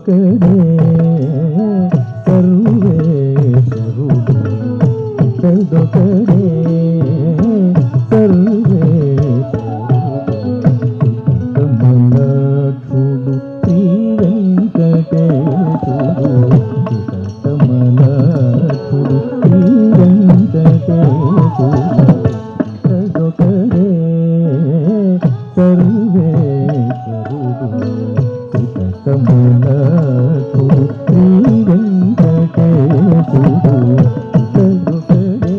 తదొకడే సర్వేశ్వరుడు తదొకడే సర్వేశ్వరుడు కమలాక్షుడు శ్రీ వెంకటేశుడు కమలాక్షుడు శ్రీ వెంకటేశుడు తదొకడే సర్వేశ్వరుడు కమలాక్షుడు శ్రీ వెంకటేశుడు తదొకడే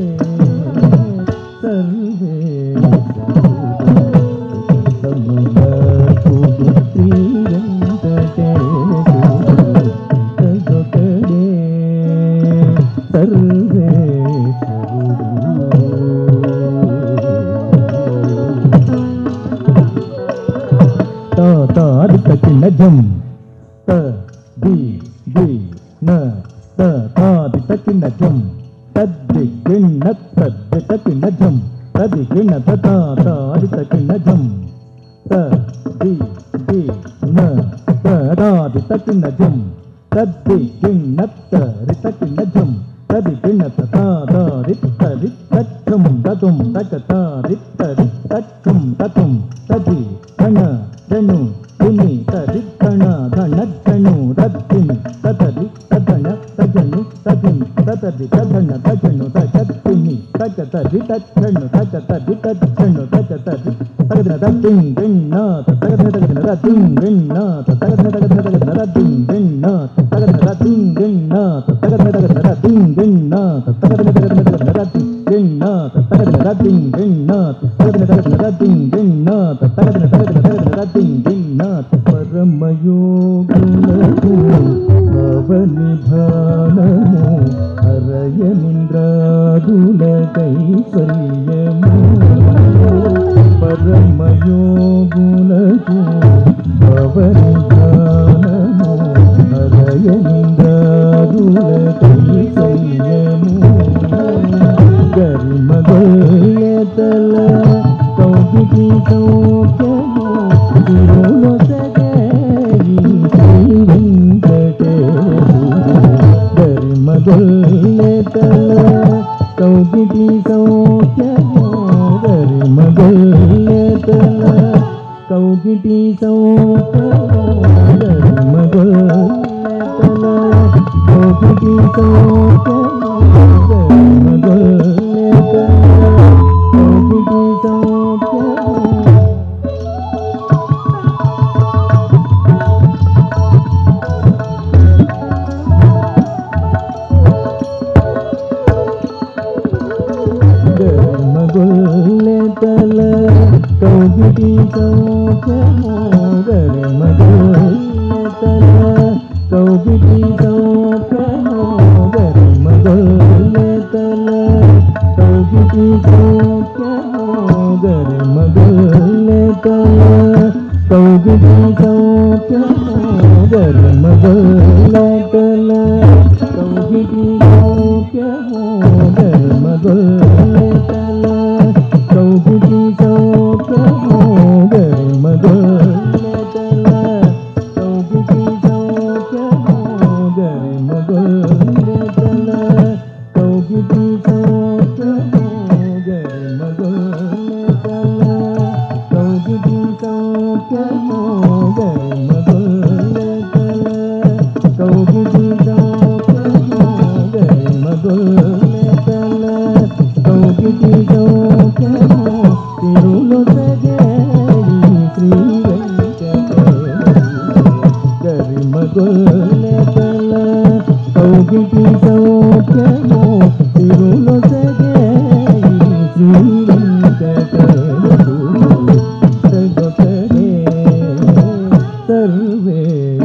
సర్వేశ్వరుడు శ్రీ వెంకటేశుడు తదొకడే సర్వేశ్వరుడు తా తా అదిక చిన్న జం త ది ది న త తా దిక చిన్న జం తద్ది గిన్న తద్దిక చిన్న జం తది గిన్న త తా తా అదిక చిన్న జం త ది ది న త తా దిక చిన్న జం తద్ది గిన్న త రిత చిన్న జం తది గిన్న త తా తా రిత రిత ఛం తతుం తక తా రిత రిత ఛం తతుం తది ధన ధను ధుని తది ధన ధన ధను రద్దిని తతది తధన తజను తదిని తతది తధన తజను తజత్తిని తక తది తచ్చను తక తది తచ్చను తక తది తగదిన తద్దిం గిన్న తగదిన తగదిన రద్దిం గిన్న తగదిన తగదిన తగదిన రద్దిం గిన్న తగదిన రద్దిం గిన్న తగదిన తగదిన రద్దిం గిన్న తగదిన తగదిన తగదిన రద్దిం గిన్న తగదిన రద్దిం గిన్న తగదిన తగదిన రద్దిం గిన్న తగదిన తగదిన తగదిన రద్దిం గిన్న పరమయోగులకు అవనిధానము హరయమింద్రాదుల కైవల్యము పరమయోగులకు అవనిధానము హరయమింద్రాదుల కైవల్యము గరిమగోయతల కౌగిటి సౌఖ్యము తిరుల సగరి శ్రీ వెంకటేశుడు గరిమగోయతల కౌగిటి సౌఖ్యము గరిమగోయతల కౌగిటి సౌఖ్యము గరిమగోయతల కౌగిటి సౌఖ్యము గర్మగొల్లెతల కౌగిటి సౌఖ్యము గర్మగొల్లెతల కౌగిటి సౌఖ్యము గర్మగొల్లెతల కౌగిటి సౌఖ్యము గర్మగొల్లెతల కౌగిటి సౌఖ్యము గర్మగొల్లెతల కౌగిటి సౌఖ్యము గర్మగొల్లెతల కౌగిటి సౌఖ్యము గర్మగొల్లెతల కౌగిటి సౌఖ్యము గర్మగొల్లెతల కౌగిటి సౌఖ్యము గర్మగొల్లెతల కౌగిటి సౌఖ్యము గర్మగొల్లెతల కౌగిటి సౌఖ్యము గర్మగొల్లెతల కౌగిటి సౌఖ్యము తిరులు సగరి శ్రీ వెంకటేశ్వరుడు గరిమగొల్లెతల కౌగిటి సౌఖ్యము తిరులు సగరి శ్రీ వెంకటేశ్వరుడు తగొకడే సర్వే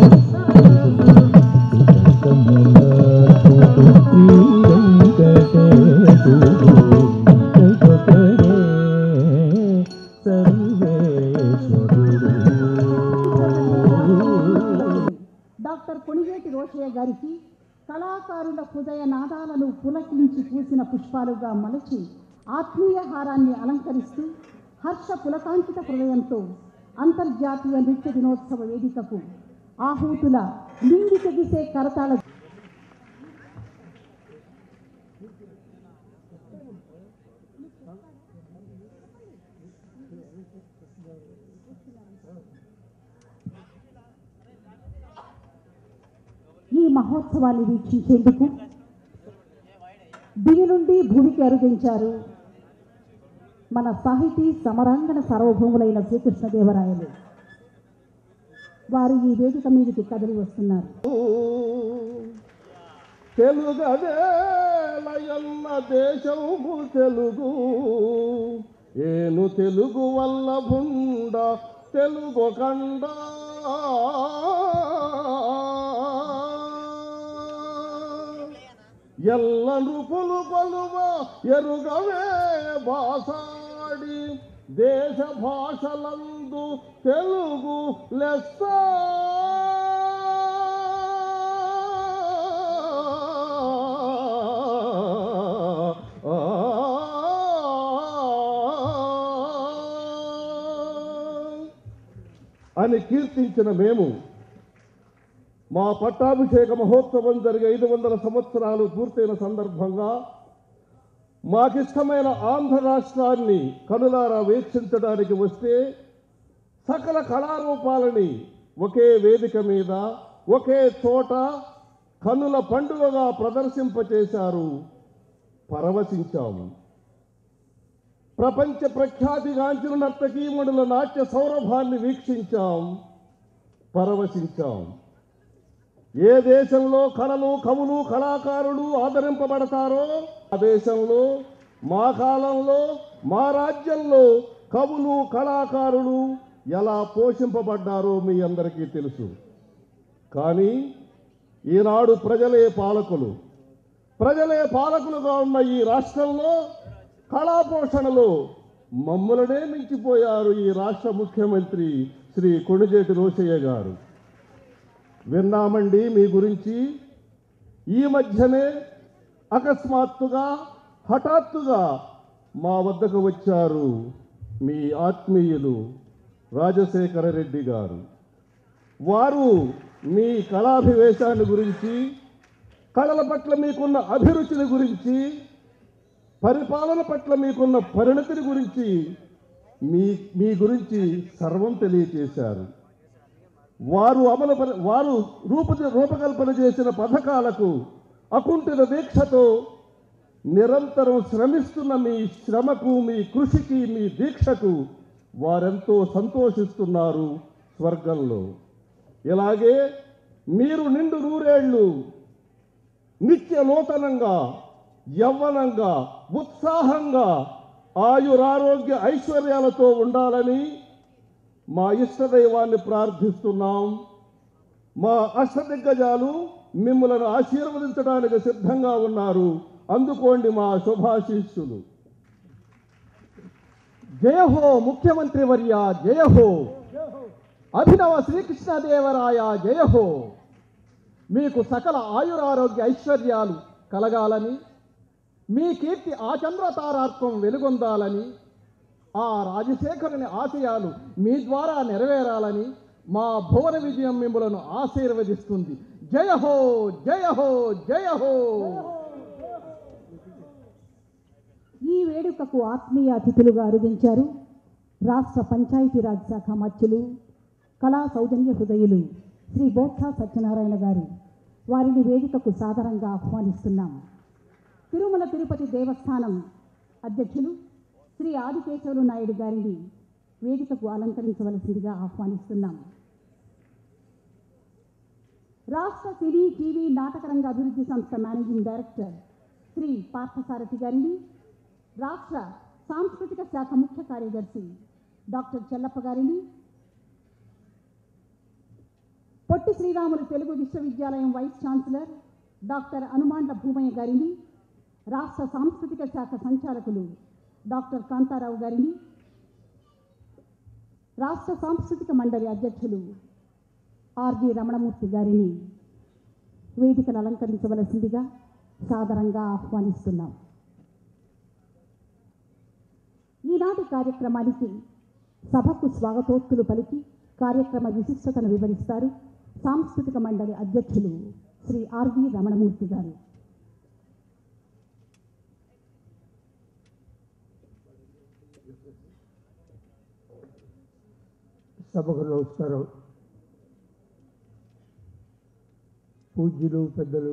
కమలాక్షుడు శ్రీ వెంకటేశుడు తగొకడే సర్వేశ్వరుడు డాక్టర్ కొణిగేటి రోషయ్య గారికి కళాకారుల హృదయ నాదాలను పులకించి పూసిన పుష్పాలుగా మలచి ఆత్మీయ హారాన్ని అలంకరిస్తూ హర్ష పులకాంకిత హృదయంతో అంతర్జాతీయ నృత్య దినోత్సవ వేదికకు ఆహూతుల మింగి తెగిసే కరతాళ ఈ మహోత్సవాన్ని వీక్షించేందుకు దివి నుండి భూమికి అరుదించారు మన సాహితీ సమరాంగణ సార్వభౌములైన శ్రీకృష్ణదేవరాయలు వారు ఈ వేదిక మీదకి కదిలి వస్తున్నారు తెలుగదేలయన్న దేశము తెలుగు ఏను తెలుగు వల్ల భుండ తెలుగు కండ ఎల్ల నృపులు కొలువ ఎరుగవే బాసాడి దేశ భాషలందు తెలుగు లెస్స అని కీర్తించిన మేము మా పట్టాభిషేక మహోత్సవం జరిగే ఐదు వందల సంవత్సరాలు పూర్తయిన సందర్భంగా మాకిష్టమైన ఆంధ్ర రాష్ట్రాన్ని కనులారా వీక్షించడానికి వస్తే సకల కళారూపాలని ఒకే వేదిక మీద ఒకే చోట కనుల పండుగగా ప్రదర్శింపచేశారు పరవశించాము ప్రపంచ ప్రఖ్యాతిగాంచిన నర్తకీమణుల నాట్య సౌరభాన్ని వీక్షించాం పరవశించాం ఏ దేశంలో కళలు కవులు కళాకారులు ఆదరింపబడతారో ఆ దేశంలో మా కాలంలో మా రాజ్యంలో కవులు కళాకారులు ఎలా పోషింపబడ్డారో మీ అందరికీ తెలుసు కానీ ఈనాడు ప్రజలే పాలకులు ప్రజలే పాలకులుగా ఉన్న ఈ రాష్ట్రంలో కళాపోషణలో మమ్ములనే మించిపోయారు ఈ రాష్ట్ర ముఖ్యమంత్రి శ్రీ కొణిజేటి రోషయ్య గారు విన్నామండి మీ గురించి ఈ మధ్యనే అకస్మాత్తుగా హఠాత్తుగా మా వద్దకు వచ్చారు మీ ఆత్మీయులు రాజశేఖర రెడ్డి గారు వారు మీ కళాభివేశాన్ని గురించి కళల పట్ల మీకున్న అభిరుచిని గురించి పరిపాలన పట్ల మీకున్న పరిణతిని గురించి మీ మీ గురించి సర్వం తెలియచేశారు వారు అమలు పరి- వారు రూప రూపకల్పన చేసిన పథకాలకు అకుంఠిత దీక్షతో నిరంతరం శ్రమిస్తున్న మీ శ్రమకు మీ కృషికి మీ దీక్షకు వారెంతో సంతోషిస్తున్నారు స్వర్గంలో ఇలాగే మీరు నిండు నూరేళ్లు నిత్య నూతనంగా యవ్వనంగా ఉత్సాహంగా ఆయురారోగ్య ఐశ్వర్యాలతో ఉండాలని మా ఇష్టదైవాన్ని ప్రార్థిస్తున్నాం మా అష్టదిగ్గజాలు మిమ్మలను ఆశీర్వదించడానికి సిద్ధంగా ఉన్నారు అందుకోండి మా శుభాశీస్సులు జయ హో ముఖ్యమంత్రి వర్య జయ హో అభినవ శ్రీకృష్ణదేవరాయ జయ హో మీకు సకల ఆయురారోగ్య ఐశ్వర్యాలు కలగాలని మీ కీర్తి ఆ చంద్రతారాత్వం వెలుగొందాలని ఆ రాజశేఖరుని ఆశయాలు మీ ద్వారా నెరవేరాలని మా భువన విజయం మిమ్మలను ఆశీర్వదిస్తుంది జయ హో జయ హో జయ హో ఈ వేడుకకు ఆత్మీయ అతిథులుగా అరుదించారు రాష్ట్ర పంచాయతీరాజ్ శాఖ మత్స్యులు కళా సౌజన్య హృదయులు శ్రీ బోత్స సత్యనారాయణ గారు వారిని వేదికకు సాదరంగా ఆహ్వానిస్తున్నాం తిరుమల తిరుపతి దేవస్థానం అధ్యక్షులు శ్రీ ఆదికేశవులు నాయుడు గారిని వేదికకు అలంకరించవలసిందిగా ఆహ్వానిస్తున్నాం రాష్ట్ర సినీ టీవీ నాటకరంగ అభివృద్ధి సంస్థ మేనేజింగ్ డైరెక్టర్ శ్రీ పార్థసారథి గారిని రాష్ట్ర సాంస్కృతిక శాఖ ముఖ్య కార్యదర్శి డాక్టర్ చెల్లప్ప గారిని పొట్టి శ్రీరాములు తెలుగు విశ్వవిద్యాలయం vice chancellor doctor Anumandla Bhoomaiah గారిని రాష్ట్ర సాంస్కృతిక శాఖ సంచాలకులు డాక్టర్ కాంతారావు గారిని రాష్ట్ర సాంస్కృతిక మండలి అధ్యక్షులు ఆర్జి రమణమూర్తి గారిని వేదికను అలంకరించవలసిందిగా సాదరంగా ఆహ్వానిస్తున్నాం ఈనాటి కార్యక్రమానికి సభకు స్వాగతోక్తులు పలికి కార్యక్రమ విశిష్టతను వివరిస్తారు సాంస్కృతిక మండలి అధ్యక్షులు శ్రీ ఆర్వి రమణమూర్తి గారు సభకు నమస్కారం పూజ్యులు పెద్దలు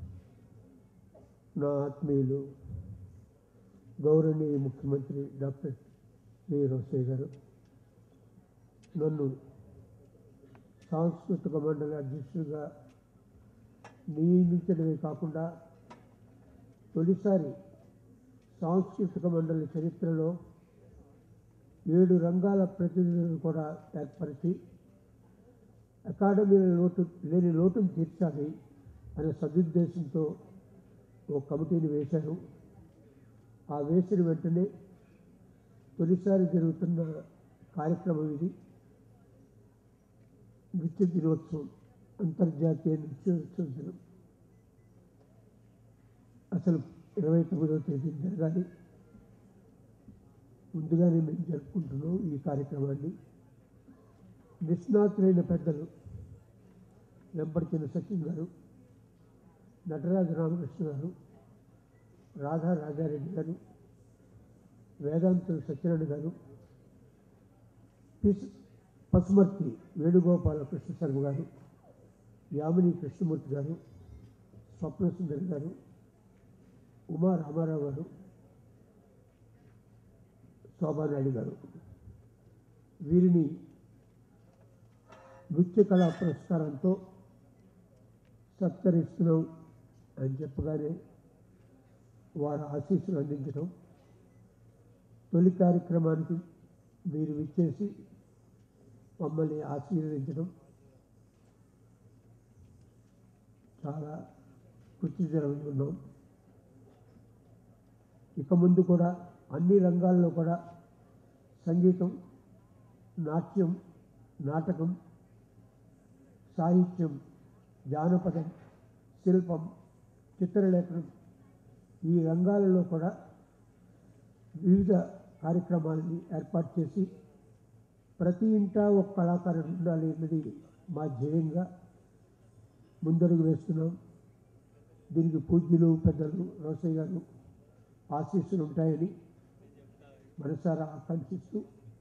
నా ఆత్మీయులు గౌరవనీయ ముఖ్యమంత్రి డాక్టర్ వి రోసయ్య గారు నన్ను సాంస్కృతిక మండలి అధ్యక్షుడిగా నియమించడమే కాకుండా తొలిసారి సాంస్కృతిక మండలి చరిత్రలో ఏడు రంగాల ప్రతినిధులను కూడా ఏర్పరిచి అకాడమీల లోటు లేని లోటును తీర్చాలి అనే సదుద్దేశంతో ఓ కమిటీని వేశారు ఆ వేసిన వెంటనే తొలిసారి జరుగుతున్న కార్యక్రమం ఇది నృత్య దినోత్సవం అంతర్జాతీయ నృత్యోత్సవ దినం అసలు ఇరవై తొమ్మిదవ తేదీ జరగాలి ముందుగానే మేము జరుపుకుంటున్నాం ఈ కార్యక్రమాన్ని నిష్ణాతులైన పెద్దలు వెంపడిచిన సచిన్ గారు నటరాజ రామకృష్ణ గారు రాధా రాజారెడ్డి గారు వేదాంతుల సత్యనారాయణ గారు పిస్ పసుమర్తి వేణుగోపాల కృష్ణ శర్మ గారు యామిని కృష్ణమూర్తి గారు స్వప్న సుందరి గారు ఉమా రామారావు గారు శోభానాయుడు గారు వీరిని నృత్య కళా పురస్కారంతో సత్కరిస్తున్నాం అని చెప్పగానే వారు ఆశీస్సులు అందించడం తొలి కార్యక్రమానికి మీరు విచ్చేసి మమ్మల్ని ఆశీర్వదించడం చాలా కృతజ్ఞులమై ఉన్నాం ఇక ముందు కూడా అన్ని రంగాల్లో కూడా సంగీతం నాట్యం నాటకం సాహిత్యం జానపదం శిల్పం చిత్రలేఖనం ఈ రంగాలలో కూడా వివిధ కార్యక్రమాలని ఏర్పాటు చేసి ప్రతి ఇంటా ఒక కళాకారుడు ఉండాలి అన్నది మా ధ్యేయంగా ముందడుగు వేస్తున్నాం దీనికి పూజ్యులు పెద్దలు రోసయ్య గారు ఆశీస్సులు ఉంటాయని మనసారా ఆకాంక్షిస్తూ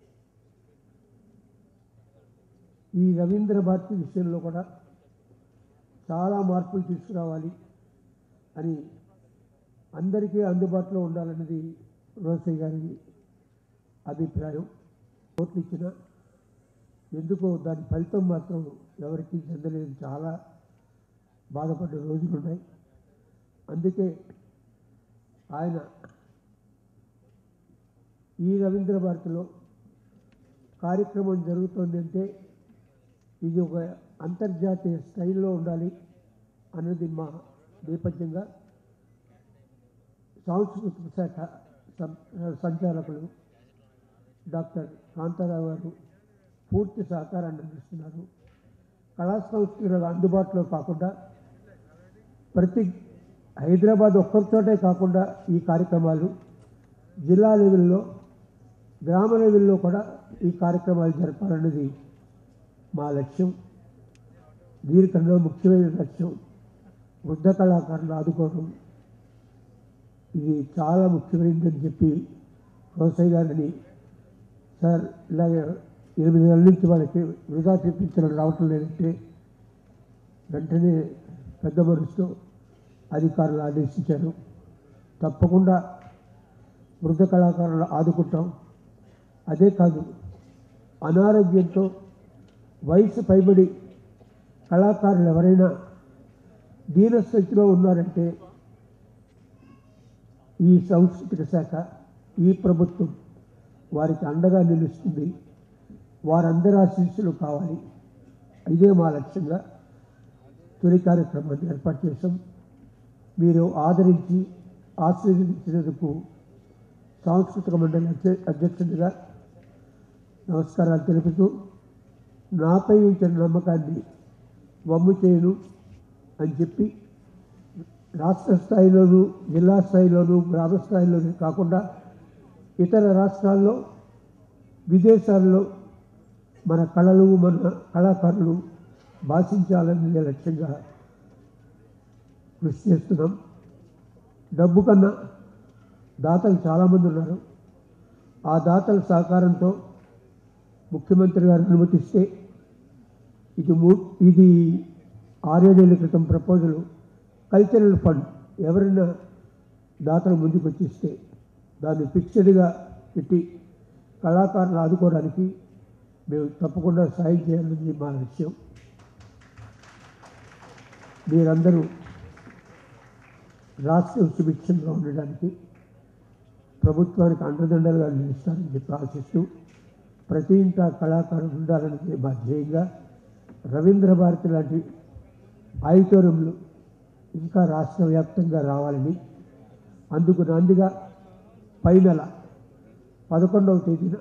ఈ రవీంద్ర భారతి విషయంలో కూడా చాలా మార్పులు తీసుకురావాలి అని అందరికీ అందుబాటులో ఉండాలన్నది రోసయ్య గారి అభిప్రాయం ఓట్లు ఇచ్చిన ఎందుకో దాని ఫలితం మాత్రం ఎవరికి చెందలేదు చాలా బాధపడ్డ రోజులు ఉన్నాయి అందుకే ఆయన ఈ రవీంద్ర భారతిలో కార్యక్రమం జరుగుతోంది అంటే ఇది ఒక అంతర్జాతీయ స్థాయిలో ఉండాలి అన్నది మా నేపథ్యంగా సాంస్కృతిక శాఖ సం- సంచాలకులు డాక్టర్ కాంతారావు గారు పూర్తి సహకారాన్ని అందిస్తున్నారు కళా సంస్కృతులు అందుబాటులో కాకుండా ప్రతి హైదరాబాద్ ఒక్కరితోటే కాకుండా ఈ కార్యక్రమాలు జిల్లా లెవెల్లో గ్రామ లెవెల్లో కూడా ఈ కార్యక్రమాలు జరపాలన్నది మా లక్ష్యం దీనికన్నా ముఖ్యమైన లక్ష్యం వృద్ధ కళాకారులు ఆదుకోవడం ఇది చాలా ముఖ్యమైనదని చెప్పి రోసయ్య గారిని సార్ ఇలాగే ఎనిమిది నెలల నుంచి వాళ్ళకి వృధా చెప్పించడం రావటం లేదంటే వెంటనే పెద్ద మనసుతో అధికారులు ఆదేశించారు తప్పకుండా వృద్ధ కళాకారులు ఆదుకుంటాం అదే కాదు అనారోగ్యంతో వయసు పైబడి కళాకారులు ఎవరైనా దీనస్థితిలో ఉన్నారంటే ఈ సాంస్కృతిక శాఖ ఈ ప్రభుత్వం వారికి అండగా నిలుస్తుంది వారందరి ఆశీస్సులు కావాలి ఇదే మా లక్ష్యంగా తొలి కార్యక్రమాన్ని ఏర్పాటు చేశాం మీరు ఆదరించి ఆశీర్వదించినందుకు సాంస్కృతిక మండలి అధ్య- అధ్యక్షుడిగా నమస్కారాలు తెలుపుతూ నాపై ఉంచిన నమ్మకాన్ని వమ్ము చేయను అని చెప్పి రాష్ట్ర స్థాయిలోనూ జిల్లా స్థాయిలోనూ గ్రామ స్థాయిలోనూ కాకుండా ఇతర రాష్ట్రాల్లో విదేశాల్లో మన కళలు మన కళాకారులు భాషించాలనే లక్ష్యంగా కృషి చేస్తున్నాం డబ్బు కన్నా దాతలు చాలామంది ఉన్నారు ఆ దాతల సహకారంతో ముఖ్యమంత్రి గారు అనుమతిస్తే ఇది మూ ఇది ఆరేడేళ్ల క్రితం ప్రపోజల్ కల్చరల్ ఫండ్ ఎవరైనా దాతలు ముందుకు వచ్చిస్తే దాన్ని ఫిక్స్డ్గా పెట్టి కళాకారులు ఆదుకోవడానికి మేము తప్పకుండా సాయం చేయాలన్నది మా లక్ష్యం మీరందరూ రాష్ట్రం సుభిక్షంగా ఉండడానికి ప్రభుత్వానికి అండదండలుగా నిలుస్తారని చెప్పి ఆశిస్తూ ప్రతి ఇంట కళాకారుడు ఉండాలనేది మా ధ్యేయంగా రవీంద్ర భారతి లాంటి ఆడిటోరియంలు ఇంకా రాష్ట్ర వ్యాప్తంగా రావాలని అందుకు నాందిగా పై నెల పదకొండవ తేదీన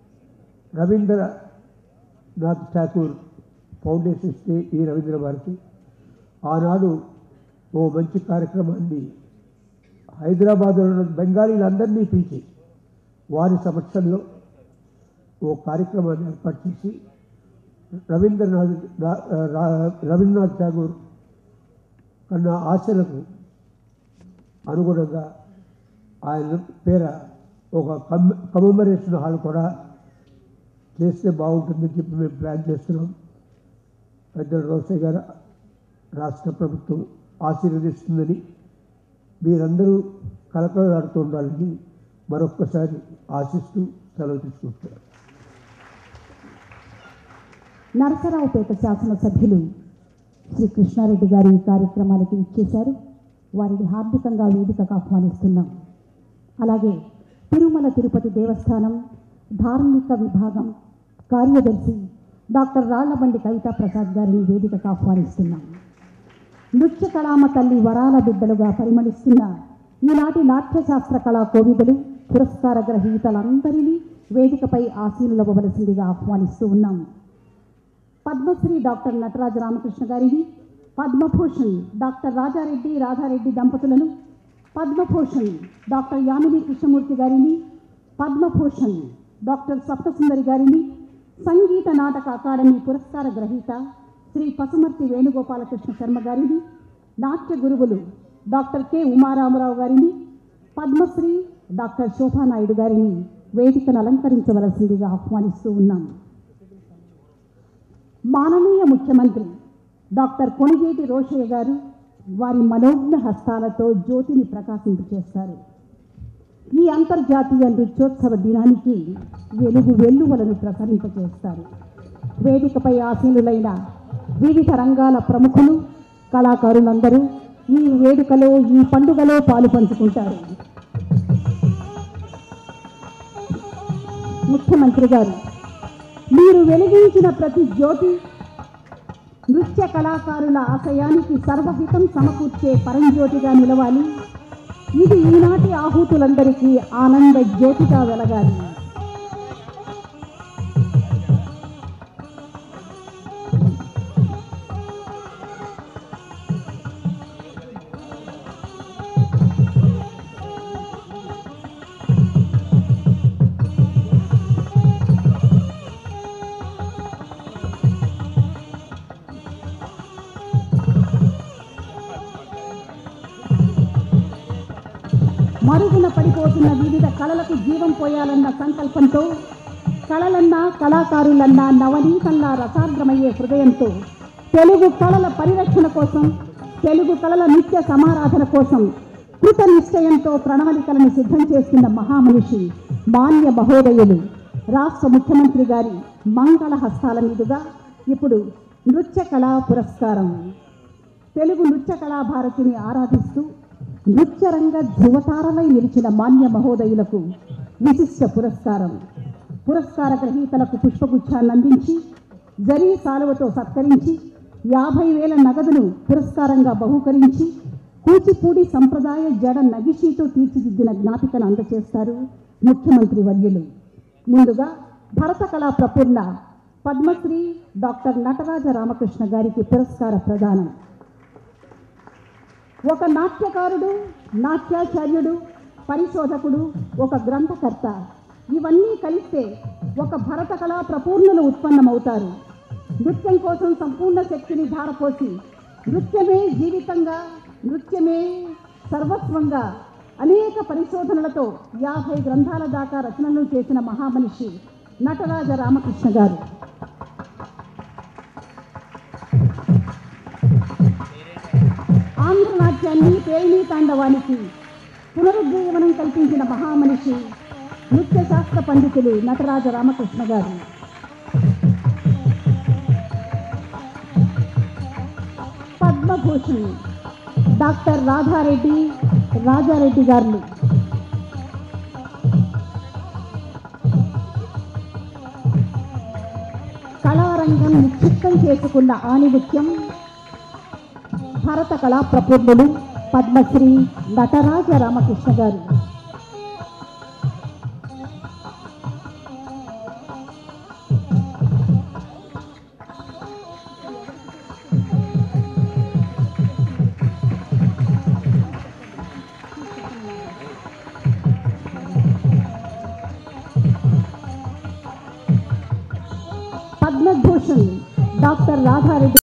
రవీంద్రనాథ్ ఠాకూర్ ఫౌండేషన్ ఇస్తే ఈ రవీంద్ర భారతి ఆనాడు ఓ మంచి కార్యక్రమాన్ని హైదరాబాద్లో ఉన్న బెంగాలీలందరినీ పిలిచి వారి సమక్షంలో ఓ కార్యక్రమాన్ని ఏర్పాటు చేసి రవీంద్రనాథ్ రా- రా- రవీంద్రనాథ్ ఠాగూర్ కన్నా ఆశలకు అనుగుణంగా ఆయన పేర ఒక కమ్ కమమరేషన్ హాల్ కూడా చేస్తే బాగుంటుందని చెప్పి మేము ప్లాన్ చేస్తున్నాం పెద్దల రోసయ్య గారు రాష్ట్ర ప్రభుత్వం ఆశీర్వదిస్తుందని మీరందరూ కలకలాడుతూ ఉండాలని మరొక్కసారి ఆశిస్తూ సెలవు తీసుకుంటున్నారు నరసరావుపేట శాసనసభ్యులు శ్రీ కృష్ణారెడ్డి గారు ఈ కార్యక్రమానికి ఇచ్చేశారు వారిని హార్దికంగా వేదికకు ఆహ్వానిస్తున్నాం అలాగే తిరుమల తిరుపతి దేవస్థానం ధార్మిక విభాగం కార్యదర్శి డాక్టర్ రాళ్లబండి కవితా ప్రసాద్ గారిని వేదికకు ఆహ్వానిస్తున్నాం నృత్య కళామ తల్లి వరాల బిడ్డలుగా పరిమళిస్తున్న ఈనాటి నాట్యశాస్త్ర కళా కోవిదులు పురస్కార గ్రహీతలందరినీ వేదికపై ఆసీనులవ్వవలసిందిగా ఆహ్వానిస్తూ ఉన్నాం పద్మశ్రీ డాక్టర్ నటరాజ రామకృష్ణ గారిని పద్మభూషణ్ డాక్టర్ రాజారెడ్డి రాధారెడ్డి దంపతులను పద్మభూషణ్ డాక్టర్ యామిని కృష్ణమూర్తి గారిని పద్మభూషణ్ డాక్టర్ సప్తసుందరి గారిని సంగీత నాటక అకాడమీ పురస్కార గ్రహీత శ్రీ పసుమర్తి వేణుగోపాలకృష్ణ శర్మ గారిని నాట్య గురువులు డాక్టర్ కె ఉమారామరావు గారిని పద్మశ్రీ డాక్టర్ శోభానాయుడు గారిని వేదికను అలంకరించవలసిందిగా ఆహ్వానిస్తూ ఉన్నాం మాననీయ ముఖ్యమంత్రి డాక్టర్ కొణిజేటి రోషయ్య గారు వారి మనోజ్ఞ హస్తాలతో జ్యోతిని ప్రకాశింపచేస్తారు ఈ అంతర్జాతీయ నృత్యోత్సవ దినానికి వెలుగు వెల్లువలను ప్రసరింపచేస్తారు వేదికపై ఆసీనులైన వివిధ రంగాల ప్రముఖులు కళాకారులందరూ ఈ వేడుకలో ఈ పండుగలో పాలు పంచుకుంటారు ముఖ్యమంత్రి గారు మీరు వెలిగించిన ప్రతి జ్యోతి నృత్య కళాకారుల ఆశయానికి సర్వహితం సమకూర్చే పరంజ్యోతిగా నిలవాలి ఇది ఈనాటి ఆహూతులందరికీ ఆనంద జ్యోతిగా వెలగాలి మరుగున పడిపోతున్న వివిధ కళలకు జీవం పోయాలన్న సంకల్పంతో కళలన్నా కళాకారులన్నా నవనీతంలా రసార్ద్రమయ్యే హృదయంతో తెలుగు కళల పరిరక్షణ కోసం తెలుగు కళల నిత్య సమారాధన కోసం కృత నిశ్చయంతో ప్రణవలికలను సిద్ధం చేస్తున్న మహామనిషి మాన్య మహోదయులు రాష్ట్ర ముఖ్యమంత్రి గారి మంగళ హస్తాల మీదుగా ఇప్పుడు నృత్య కళా పురస్కారం తెలుగు నృత్య కళాభారతిని ఆరాధిస్తూ నృత్యరంగ ధృవతారలై నిలిచిన మాన్య మహోదయులకు విశిష్ట పురస్కారం పురస్కార గ్రహీతలకు పుష్పగుచ్చాన్ని అందించి జరీ సాలువతో సత్కరించి యాభై వేల నగదును పురస్కారంగా బహూకరించి కూచిపూడి సంప్రదాయ జడ నగిషీతో తీర్చిదిద్దిన జ్ఞాపికను అందజేస్తారు ముఖ్యమంత్రి వర్యులు ముందుగా భరత కళా ప్రపూర్ణ పద్మశ్రీ డాక్టర్ నటరాజ రామకృష్ణ గారికి పురస్కార ప్రదానం ఒక నాట్యకారుడు నాట్యాచార్యుడు పరిశోధకుడు ఒక గ్రంథకర్త ఇవన్నీ కలిస్తే ఒక భరత కళా ప్రపూర్ణులు ఉత్పన్నమవుతారు నృత్యం కోసం సంపూర్ణ శక్తిని ధారపోసి నృత్యమే జీవితంగా నృత్యమే సర్వస్వంగా అనేక పరిశోధనలతో యాభై గ్రంథాల దాకా రచనలు చేసిన మహామనిషి నటరాజ రామకృష్ణ గారు ఆంధ్రనాట్యాన్ని పేరిణీ తాండవానికి పునరుజ్జీవనం కల్పించిన మహామనిషి నృత్య శాస్త్ర పండితులు నటరాజ రామకృష్ణ గారు పద్మభూషణ్ డాక్టర్ రాధారెడ్డి రాజారెడ్డి గారు కళారంగం నిక్షిప్తం చేసుకున్న ఆణిముత్యం భారత కళా ప్రపూర్ణులు పద్మశ్రీ నటరాజ రామకృష్ణ గారు పద్మభూషణ్ డాక్టర్ రాధారెడ్డి